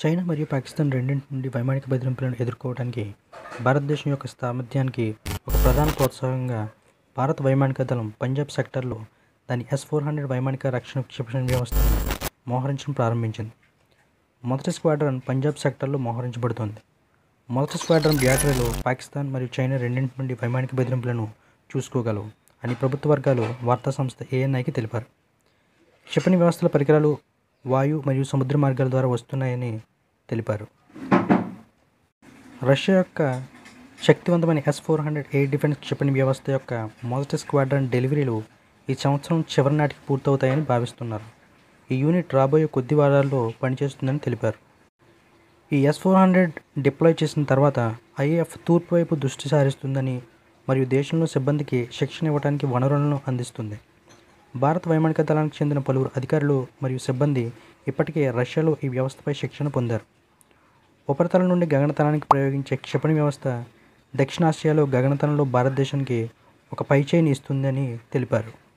China మరియు పాకిస్తాన్ రెండింటి నుండి వైమానిక బెదిరింపులను ఎదుర్కోవడానికి భారతదేశం యొక్క సామర్థ్యానికి ఒక ప్రధాన ప్రోత్సాహంగా భారత వైమానిక దళం పంజాబ్ సెక్టార్లో దాని ఎస్ ఫోర్ హండ్రెడ్ వైమానిక రక్షణ క్షిపణి వ్యవస్థను మోహరించడం ప్రారంభించింది మొదటి స్క్వాడ్రన్ పంజాబ్ సెక్టార్లో మోహరించబడుతుంది మొదటి స్క్వాడ్రన్ బ్యాటరీలో పాకిస్తాన్ మరియు చైనా రెండింటి నుండి వైమానిక బెదిరింపులను చూసుకోగలవు అని ప్రభుత్వ వర్గాలు వార్తా సంస్థ ఏఎన్ఐకి తెలిపారు క్షిపణి వ్యవస్థల పరికరాలు వాయు మరియు సముద్ర మార్గాల ద్వారా వస్తున్నాయని తెలిపారు రష్యా యొక్క శక్తివంతమైన S four hundred air defence క్షిపణి వ్యవస్థ యొక్క మొదటి స్క్వాడ్రన్ డెలివరీలు ఈ సంవత్సరం చివరి నాటికి పూర్తవుతాయని భావిస్తున్నారు ఈ యూనిట్ రాబోయే కొద్ది వారాల్లో పనిచేస్తుందని తెలిపారు ఈ ఎస్ ఫోర్ హండ్రెడ్ డిప్లాయ్ చేసిన తర్వాత ఐఏఎఫ్ తూర్పు వైపు దృష్టి సారిస్తుందని మరియు దేశంలో సిబ్బందికి శిక్షణ ఇవ్వడానికి వనరులను అందిస్తుంది భారత వైమానిక దళానికి చెందిన పలువురు అధికారులు మరియు సిబ్బంది ఇప్పటికే రష్యాలో ఈ వ్యవస్థపై శిక్షణ పొందారు ఉపరితలం నుండి గగనతలానికి ప్రయోగించే క్షిపణి వ్యవస్థ దక్షిణాసియాలో గగనతలంలో భారతదేశానికి ఒక పైచేయిని ఇస్తుందని తెలిపారు